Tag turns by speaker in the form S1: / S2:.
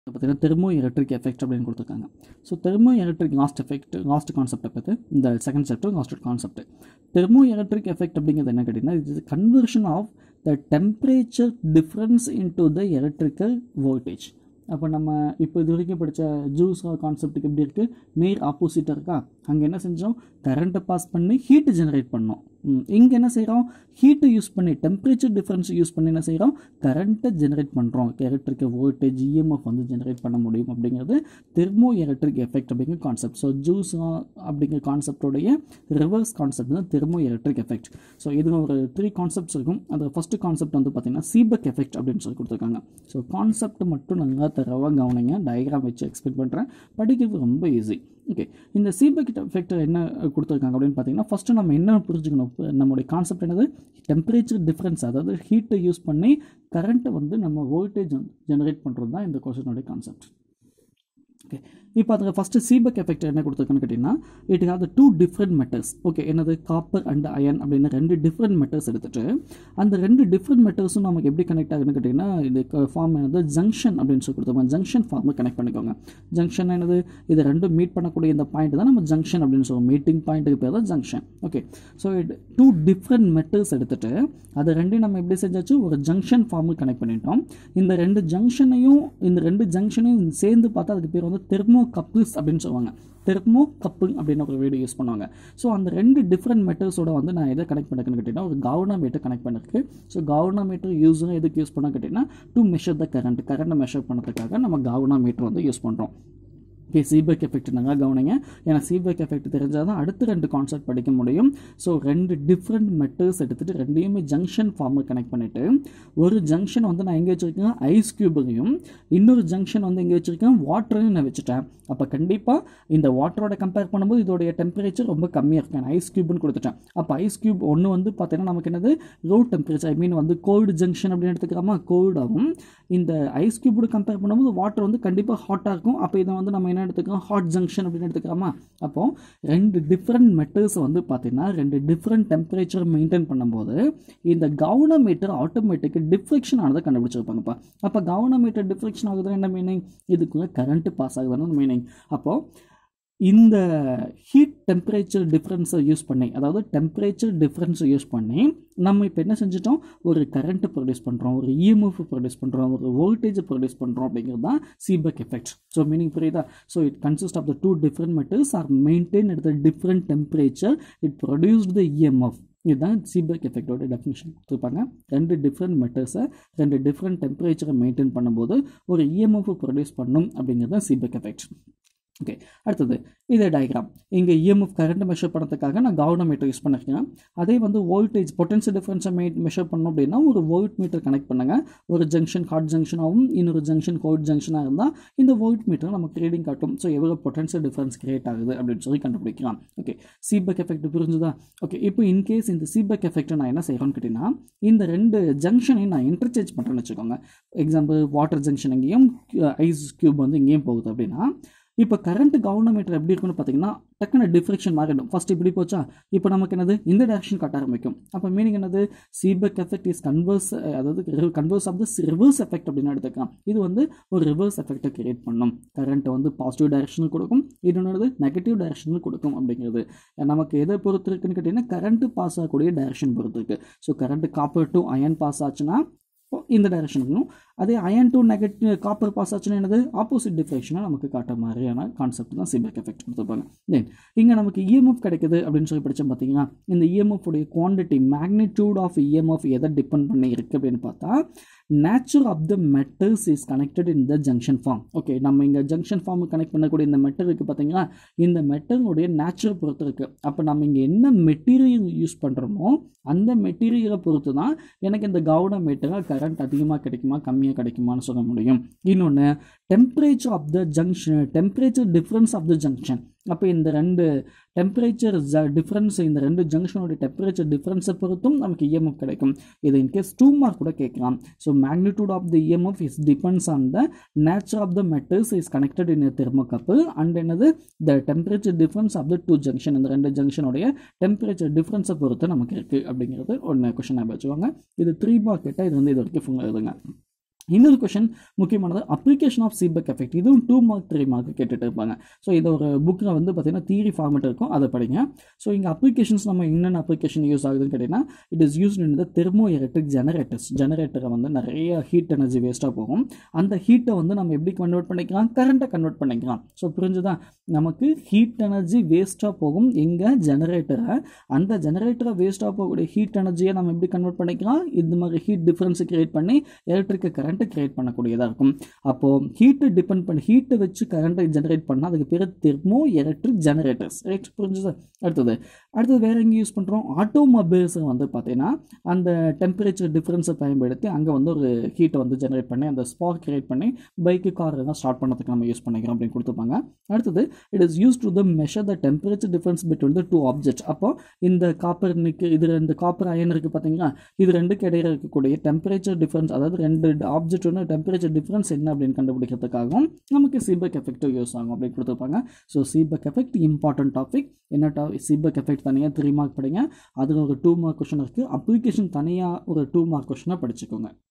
S1: பார்த்தீங்கன்னா thermo electric effect அப்படின்னு கொடுத்துருக்காங்க so thermo electric last effect last கான்செப்டை பற்றி இந்த second chapter last concept thermo electric effect அப்படிங்கிறது என்ன கேட்டிங்கன்னா இது conversion of the temperature difference into the electrical voltage அப்போ நம்ம இப்போ இது வரைக்கும் படித்த ஜூஸ் கான்செப்ட்டுக்கு எப்படி இருக்குது நேர் ஆப்போசிட்டாக இருக்கா அங்கே என்ன செஞ்சோம் கரண்ட்டை பாஸ் பண்ணி ஹீட்டு ஜெனரேட் பண்ணோம் இங்கே என்ன செய்கிறோம் ஹீட்டை யூஸ் பண்ணி டெம்பரேச்சர் டிஃப்ரென்ஸ் யூஸ் பண்ணி என்ன செய்கிறோம் கரண்ட்டை ஜெனரேட் பண்ணுறோம் எலக்ட்ரிக் வோல்டேஜ் இஎம்எஃப் வந்து ஜெனரேட் பண்ண முடியும் அப்படிங்கிறது தெர்மோ எலக்ட்ரிக் எஃபெக்ட் அப்படிங்கிற கான்செப்ட் ஸோ ஜூஸ் அப்படிங்கிற கான்செப்டோடைய ரிவர்ஸ் கான்செப்ட் தான் தெர்மோ எலக்ட்ரிக் எஃபெக்ட் ஸோ இதில் ஒரு த்ரீ கான்செப்ட்ஸ் இருக்கும் அந்த ஃபஸ்ட்டு கான்செப்ட் வந்து பார்த்திங்கன்னா சீபக் எஃபெக்ட் அப்படின்னு சொல்லி கொடுத்துருக்காங்க ஸோ கான்செப்ட் மட்டும் நல்லா தரவாக கவனிங்க டயக்ராம் வச்சு எக்ஸ்பிளைன் பண்ணுறேன் படிக்கிறது ரொம்ப ஈஸி ஓகே இந்த சீபக் எஃபெக்ட் என்ன கொடுத்துருக்காங்க அப்படின்னு பார்த்தீங்கன்னா ஃபஸ்ட்டு நம்ம என்ன புரிஞ்சுக்கணும் நம்மளுடைய கான்செப்ட் என்னது டெம்பரேச்சர் டிஃப்ரென்ஸ் அதாவது ஹீட்டை யூஸ் பண்ணி கரண்ட்டை வந்து நம்ம வோல்டேஜ் ஜெனரேட் பண்ணுறது தான் இந்த கொஸ்டினுடைய கான்செப்ட் ஓகே இப்போ அதில் ஃபஸ்ட்டு சீபக் எஃபெக்ட் என்ன கொடுத்துருக்குன்னு கேட்டிங்கன்னா it have the two different matters okay என்னது காப்பர் அண்ட் அயன் அப்படின்னு ரெண்டு டிஃப்ரெண்ட் மெட்டர்ஸ் எடுத்துகிட்டு அந்த ரெண்டு டிஃப்ரெண்ட் மெட்டர்ஸும் நமக்கு எப்படி கனெக்ட் ஆகுதுன்னு கேட்டிங்கன்னா இது ஃபார்ம் என்னது ஜங்ஷன் அப்படின்னு சொல்லி கொடுத்துருப்பாங்க ஜங்ஷன் ஃபார்மை கனெக்ட் பண்ணிக்கோங்க ஜங்ஷன் என்னது இது ரெண்டும் மீட் பண்ணக்கூடிய இந்த பாயிண்ட் தான் நம்ம ஜங்ஷன் அப்படின்னு சொல்லுவோம் மீட்டிங் பாயிண்ட்டுக்கு பேர் தான் junction okay so it two different matters எடுத்துகிட்டு அது ரெண்டையும் நம்ம எப்படி செஞ்சாச்சு ஒரு ஜங்ஷன் ஃபார்முக்கு கனெக்ட் பண்ணிட்டோம் இந்த ரெண்டு ஜங்ஷனையும் இந்த ரெண்டு ஜங்ஷனையும் சேர்ந்து பார்த்தா அதுக்கு பேர் வந்து தெர்மோ கப்பிள்ஸ் அப்படின்னு சொல்லுவாங்க தெர்மோ கப்புங் அப்படின்னு ஒரு வீடியோ யூஸ் பண்ணுவாங்க ஸோ அந்த ரெண்டு டிஃப்ரெண்ட் மெட்டர்ஸோட வந்து நான் எதை கனெக்ட் பண்ணிருக்கேன்னு கேட்டிங்கன்னா ஒரு கவுனா மீட்டர் கனெக்ட் பண்ணிருக்கு ஸோ கவுனா மீட்டர் யூஸும் எதுக்கு யூஸ் பண்ண கேட்டிங்கன்னா டு மெஷர் த கரண்ட் கரண்ட்டை மெஷர் பண்ணுறதுக்காக நம்ம கவுனா மீட்டர் வந்து யூஸ் பண்ணுறோம் ஓகே சீபேக் எஃபெக்ட் நல்லா கவனிங்க ஏன்னா சீபேக் எஃபெக்ட் தெரிஞ்சால் தான் அடுத்த ரெண்டு கான்செப்ட் படிக்க முடியும் ஸோ ரெண்டு டிஃப்ரெண்ட் மெட்டர்ஸ் எடுத்துகிட்டு ரெண்டையுமே ஜங்ஷன் ஃபார்மை கனெக்ட் பண்ணிவிட்டு ஒரு ஜங்ஷன் வந்து நான் எங்கே வச்சுருக்கேன் ஐஸ் க்யூபையும் இன்னொரு ஜங்ஷன் வந்து எங்கே வச்சுருக்கேன் வாட்டரையும் நான் வச்சுட்டேன் அப்போ கண்டிப்பாக இந்த வாட்டரோட கம்பேர் பண்ணும்போது இதோடைய டெம்பரேச்சர் ரொம்ப கம்மியாக இருக்கு நான் ஐஸ் க்யூப்னு கொடுத்துட்டேன் அப்போ ஐஸ் க்யூப் ஒன்று வந்து பார்த்தீங்கன்னா நமக்கு என்னது லோ டெம்பரேச்சர் ஐ மீன் வந்து கோல்டு ஜங்ஷன் அப்படின்னு எடுத்துக்கிறோமா கோல்டாகவும் இந்த ஐஸ் க்யூபோட கம்பேர் பண்ணும்போது வாட்டர் வந்து கண்டிப்பாக ஹாட்டாக இருக்கும் அப்போ இதை வந்து நம்ம என்ன எடுத்துக்கிறோம் ஹாட் ஜங்ஷன் அப்படின்னு எடுத்துக்கிறோமா அப்போ ரெண்டு டிஃப்ரெண்ட் மெட்டர்ஸ் வந்து பார்த்தீங்கன்னா ரெண்டு டிஃப்ரெண்ட் டெம்பரேச்சர் மெயின்டைன் பண்ணும்போது இந்த கவுனமீட்டர் ஆட்டோமேட்டிக் டிஃப்ளெக்ஷன் ஆனதை கண்டுபிடிச்சிருப்பாங்கப்பா அப்போ கவுனமீட்டர் டிஃப்ளெக்ஷன் ஆகுதுன்னா என்ன மீனிங் இதுக்குள்ளே கரண்ட் பாஸ் ஆகுதுன்னு மீனிங் அப்போது இந்த ஹீட் டெம்பரேச்சர் டிஃப்ரென்ஸை யூஸ் பண்ணி அதாவது டெம்பரேச்சர் டிஃப்ரென்ஸை யூஸ் பண்ணி நம்ம இப்போ என்ன செஞ்சிட்டோம் ஒரு கரண்ட்டை ப்ரொடியூஸ் பண்ணுறோம் ஒரு இஎம்எஃப் ப்ரொடியூஸ் பண்ணுறோம் ஒரு வோல்டேஜை ப்ரொடியூஸ் பண்ணுறோம் அப்படிங்கிறது தான் சீபக் எஃபெக்ட் ஸோ மீனிங் புரியுதா so it consist of the two different matters are maintain at the different temperature it produced the EMF இதுதான் சீபேக் எஃபெக்டோட டெஃபினேஷன் கொடுத்துருப்பாங்க ரெண்டு டிஃப்ரெண்ட் மெட்டர்ஸை ரெண்டு டிஃப்ரெண்ட் டெம்பரேச்சரை மெயின்டைன் பண்ணும்போது ஒரு இஎம்எஃப் ப்ரொடியூஸ் பண்ணும் அப்படிங்கிறது தான் சீபேக் எஃபெக்ட் ஓகே அடுத்தது இதே டயக்ராம் இங்கே இஎம்எஃப் கரண்ட் மெஷர் பண்ணுறதுக்காக நான் கவுன மீட்டர் யூஸ் பண்ணிருக்கேன் அதே வந்து வோல்டேஜ் பொட்டன்ஷியல் டிஃப்ரென்ஸை மெ மெஷர் பண்ணோம் அப்படின்னா ஒரு வோல்ட் மீட்டர் கனெக்ட் பண்ணுங்க ஒரு ஜங்ஷன் ஹாட் ஜங்ஷனாகவும் இன்னொரு ஜங்ஷன் கோல்ட் ஜங்ஷனாக இருந்தால் இந்த வோல்ட் மீட்டர் நமக்கு ரீடிங் காட்டும் ஸோ எவ்வளோ பொட்டன்ஷியல் டிஃப்ரென்ஸ் கிரியேட் ஆகுது அப்படின்னு சொல்லி கண்டுபிடிக்கலாம் ஓகே சீபக் எஃபெக்ட் புரிஞ்சுதா ஓகே இப்போ இன்கேஸ் இந்த சீபக் எஃபெக்ட்டை நான் என்ன செய்கிறேன்னு கேட்டிங்கன்னா இந்த ரெண்டு ஜங்ஷனையும் நான் இன்டர்சேஞ்ச் பண்ணுறேன்னு வச்சுக்கோங்க எக்ஸாம்பிள் வாட்டர் ஜங்ஷன் எங்கேயும் ஐஸ் க்யூப் வந்து இங்கேயும் போகுது அப்படின்னா இப்போ கரண்ட் கவர்னமீட்டர் எப்படி இருக்குன்னு பார்த்தீங்கன்னா டக்குனு டிஃப்ரெக்ஷன் மாறிடும் ஃபர்ஸ்ட் இப்படி போச்சா இப்போ நமக்கு என்னது இந்த டேரக்ஷன் காட்ட ஆரம்பிக்கும் அப்போ மீனிங் என்னது சீபக் எஃபெக்ட் இஸ் கன்வர்ஸ் அதாவது converse of the reverse effect அப்படின்னு எடுத்துக்கலாம் இது வந்து ஒரு ரிவர்ஸ் எஃபெக்ட்டை கிரியேட் பண்ணும் கரண்ட்டை வந்து பாசிட்டிவ் டைரக்ஷனுக்கு கொடுக்கும் இன்னொன்று நெகட்டிவ் டைரக்ஷனுக்கு கொடுக்கும் அப்படிங்கிறது நமக்கு எதை பொறுத்து இருக்குன்னு கேட்டிங்கன்னா கரண்ட் பாஸ் ஆகக்கூடிய டைரக்ஷன் பொறுத்து இருக்கு so current copper to iron pass ஆச்சுன்னா இந்த டைரக்ஷனுக்கும் அதே iron to negative copper pass ஆச்சுன்னா என்னது ஆப்போசிட் டிஃப்ரெக்ஷனாக நமக்கு காட்டுற மாதிரியான கான்செப்ட் தான் சிபெக் எஃபெக்ட் கொடுத்துருப்பாங்க தென் இங்கே நமக்கு இஎம்எஃப் கிடைக்குது அப்படின்னு சொல்லி படித்தோம் பார்த்தீங்கன்னா இந்த இஎம்எஃப் உடைய குவான்டிட்டி மேக்னிடியூட் ஆஃப் இஎம்எஃப் எதை டிபெண்ட் பண்ணி இருக்குது அப்படின்னு பார்த்தா nature of the matters is connected in the junction form okay நம்ம இங்கே ஜங்ஷன் ஃபார்ம் கனெக்ட் பண்ணக்கூடிய இந்த மெட்டர் இருக்குது பார்த்தீங்களா இந்த மெட்டருடைய நேச்சர் பொறுத்து இருக்குது அப்போ நம்ம இங்கே என்ன மெட்டீரியல் யூஸ் பண்ணுறோமோ அந்த மெட்டீரியலை பொறுத்து தான் எனக்கு இந்த கவுன மெட்டராக கரண்ட் அதிகமாக கிடைக்குமா கம்மியாக கிடைக்குமான்னு சொல்ல முடியும் இன்னொன்று temperature of the junction temperature difference of the junction அப்போ இந்த ரெண்டு டெம்பரேச்சர் டிஃப்ரென்ஸ் இந்த ரெண்டு ஜங்ஷனோட டெம்பரேச்சர் டிஃப்ரென்ஸை பொறுத்தும் நமக்கு இஎம்எஃப் கிடைக்கும் இது இன்கேஸ் டூ மார்க் கூட கேட்கலாம் so magnitude of the EMF is depends on the nature of the matters is connected in thermocouple and என்னது the temperature difference of the two junction இந்த ரெண்டு ஜங்ஷனுடைய டெம்பரேச்சர் டிஃப்ரென்ஸை பொறுத்து நமக்கு இருக்குது அப்படிங்கிறது ஒன்று கொஷின் வச்சுவாங்க இது த்ரீ மார்க் கேட்டால் இது வந்து இது வரைக்கும் ஃபுல்லாக எழுதுங்க இன்னொரு கொஷின் முக்கியமானது அப்ளிகேஷன் ஆஃப் சீபக் எஃபெக்ட் இதுவும் டூ மார்க் த்ரீ மார்க் கேட்டுட்டு இருப்பாங்க ஸோ இது ஒரு புக்கில் வந்து பார்த்தீங்கன்னா தியரி ஃபார்மெட் இருக்கும் அதை படிங்க ஸோ இங்கே அப்ளிகேஷன்ஸ் நம்ம என்னென்ன அப்ளிகேஷன் யூஸ் ஆகுதுன்னு கேட்டிங்கன்னா it is used in the thermo electric generators ஜெனரேட்டரை வந்து நிறைய ஹீட் எனர்ஜி வேஸ்ட்டாக போகும் அந்த ஹீட்டை வந்து நம்ம எப்படி கன்வெர்ட் பண்ணிக்கலாம் கரண்ட்டை கன்வெர்ட் பண்ணிக்கலாம் ஸோ புரிஞ்சுதா நமக்கு ஹீட் எனர்ஜி வேஸ்ட்டாக போகும் எங்கள் ஜெனரேட்டரை அந்த ஜெனரேட்டரை வேஸ்ட்டாக போகக்கூடிய ஹீட் எனர்ஜியை நம்ம எப்படி கன்வெர்ட் பண்ணிக்கலாம் இந்த மாதிரி ஹீட் டிஃப்ரென்ஸை கிரியேட் பண்ணி எலக்ட்ரிக்கை கரண்ட்டை கிரியேட் பண்ணக்கூடியதாக இருக்கும் அப்போது ஹீட்டை டிபெண்ட் பண்ணி ஹீட்டை வச்சு கரண்ட்டை ஜெனரேட் பண்ணால் அதுக்கு பேர் தெர்மோ எலக்ட்ரிக் ஜெனரேட்டர்ஸ் ரைட் புரிஞ்சுதா அடுத்தது அடுத்தது வேறு எங்கே யூஸ் பண்ணுறோம் ஆட்டோமொபைல்ஸை வந்து பார்த்தீங்கன்னா அந்த டெம்பரேச்சர் டிஃப்ரென்ஸை பயன்படுத்தி அங்கே வந்து ஒரு ஹீட்டை வந்து ஜெனரேட் பண்ணி அந்த ஸ்பார்க் கிரியேட் பண்ணி பைக்கு கார் எல்லாம் ஸ்டார்ட் பண்ணதுக்கு நம்ம யூஸ் பண்ணிக்கிறோம் அப்படின்னு கொடுத்துருப்பாங்க அடுத்தது it is use to the measure the temperature difference between the two objects அப்போ இந்த காப்பர் நிக்கு இது இந்த காப்பர் அயன் இருக்குது பார்த்தீங்களா இது ரெண்டுக்கு இடையில இருக்கக்கூடிய டெம்பரேச்சர் டிஃப்ரென்ஸ் அதாவது ரெண்டு ஆப்ஜெக்ட் ஒன்று டெம்பரேச்சர் டிஃப்ரென்ஸ் என்ன அப்படின்னு கண்டுபிடிக்கிறதுக்காகவும் நமக்கு சீபக் எஃபெக்ட் யூஸ் ஆகும் அப்படின்னு கொடுத்துருப்பாங்க so Seebeck effect important topic என்ன டா சீபக் எஃபெக்ட் தனியாக த்ரீ மார்க் படிங்க அதில் ஒரு டூ மார்க் கொஷின் இருக்குது அப்ளிகேஷன் தனியாக ஒரு டூ மார்க் கொஷினாக படிச்சுக்கோங்க